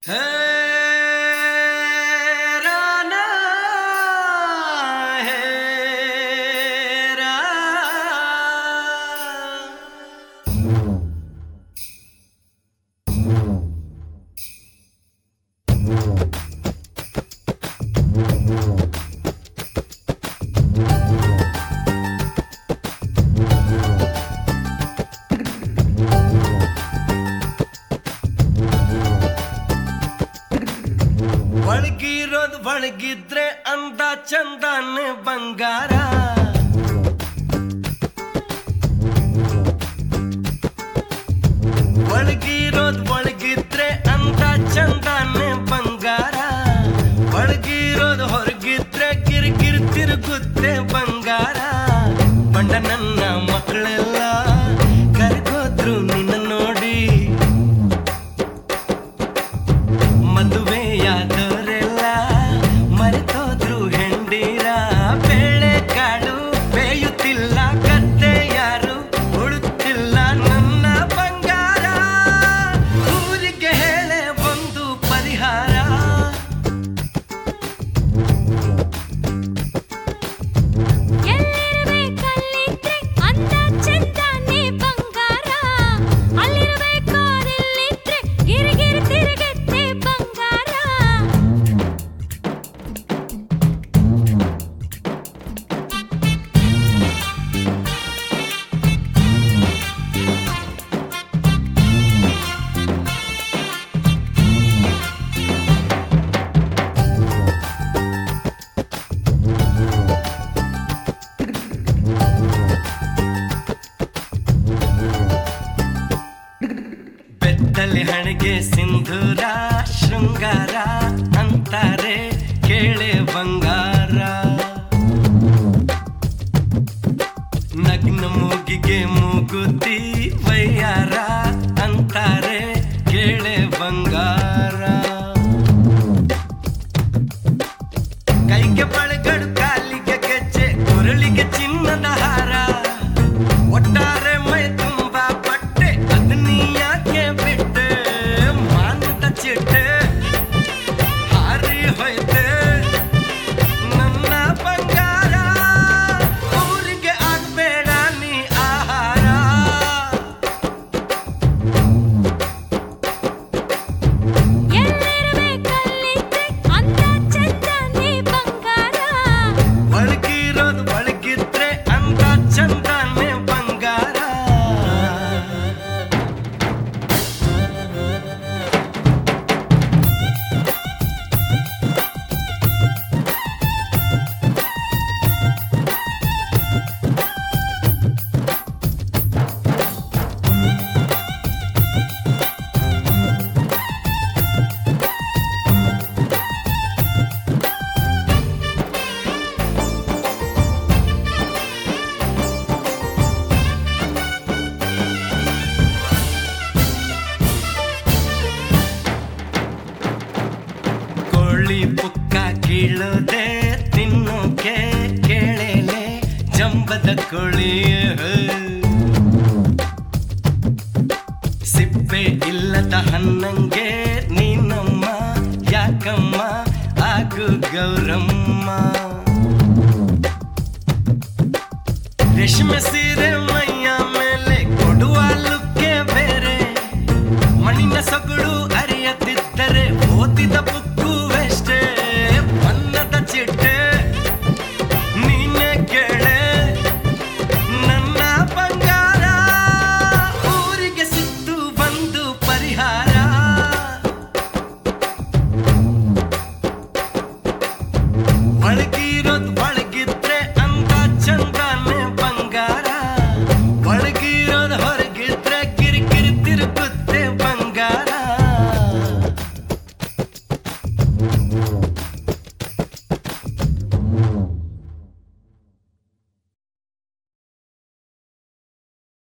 ಹೇ ರಾನ ಹೇ ರಾ ಒಳಗಿರೋದು ಒಳಗಿದ್ರೆ ಅಂದ ಚಂದನ ಬಂಗಾರ ಒಳಗಿರೋದು ಒಳಗಿದ್ರೆ ಅಂದ ಚಂದನ ಬಂಗಾರ ಒಳಗಿರೋದು ಹೊರಗಿದ್ರೆ ಕಿರಿಕಿರಿ ತಿರುಗುತ್ತೆ ಬಂಗಾರ ಬಂಡ ನನ್ನ ಮಕ್ಕಳೆಲ್ಲ ಕರ್ಕೋದ್ರು ನಿನ್ನ ನೋಡಿ ಮದುವೆಯಾದವರೆಲ್ಲ ಮರೆತೋದ್ರು ಹೆಂಡೀರ ಬೇಳೆ ಕಾಳು ಬೇಯುತ್ತಿಲ್ಲ ಕತ್ತೆ ಯಾರು ಉಳುತ್ತಿಲ್ಲ ನನ್ನ ಬಂಗಾರ ಊರಿಗೆ ಹೇಳೆ ಒಂದು ಪರಿಹಾರ ಎಲ್ಲಿರ್ಬೇಕಲ್ಲಿದ್ರೆ ಅಂದ ಚಂದನೆ ಬಂಗಾರ ಅಲ್ಲಿರ್ಬೇಕಾದಿಲ್ಲಿದ್ರೆ ಗಿರಿಗಿರಿ ತಿರುಗತ್ತೆ ಬಂಗಾರ ಬೆತ್ತಲೆ ಹಣೆಗೆ ಸಿಂಧೂರ ಶೃಂಗಾರ ಅಂತಾರೆ ಕೇಳೆ ಬಂಗಾರ ನಗ್ನ ಮೂಗಿಗೆ ಮೂಗುತಿ ವಯ್ಯಾರ ಅಂತಾರೆ ಕೇಳೆ ಬಂಗಾರ ಕೈಗೆ ಬಳೆಗಳು ಕಾಲಿಗೆ ಗೆಜ್ಜೆ ಕೊರಳಿಗೆ ಚಿನ್ನದ ಹಾರ ಒಟ್ಟಾರೆ ಮೈ ತುಂಬ ಬಟ್ಟೆ ಅದನ್ನ ಯಾಕೆ ಬಿಟ್ಟೆ ಮಾನದ ಚಿಟ್ಟೆ ಹಾರಿ ಹೋಯ್ತೆ ನನ್ನ ಬಂಗಾರ ಊರಿಗೆ ಆಗ್ಬೇಡ ನೀ ಆಹಾರ ಎಲ್ಲಿರ್ಬೇಕಲ್ಲಿದ್ರೆ ಅಂದ ಚಂದನೆ ಬಂಗಾರ ಒಳಗಿರೋದು ಒಳಗಿದ್ರೆ ಅಂದ ಚಂದನೆ ಬಂಗಾರ ಕೋಳಿ ಪುಕ್ಕ ಕೀಳದೆ ತಿನ್ನೋಕೆ ಕೇಳೇಲೆ ಜಂಬದ ಕೋಳಿ ಸಿಪ್ಪೆ ಇಲ್ಲದ ಹನ್ನಂಗೆ ನೀನಮ್ಮ ಯಾಕಮ್ಮ ಆಗು ಗೌರಮ್ಮ ರೇಷ್ಮೆ ಸೀರೆ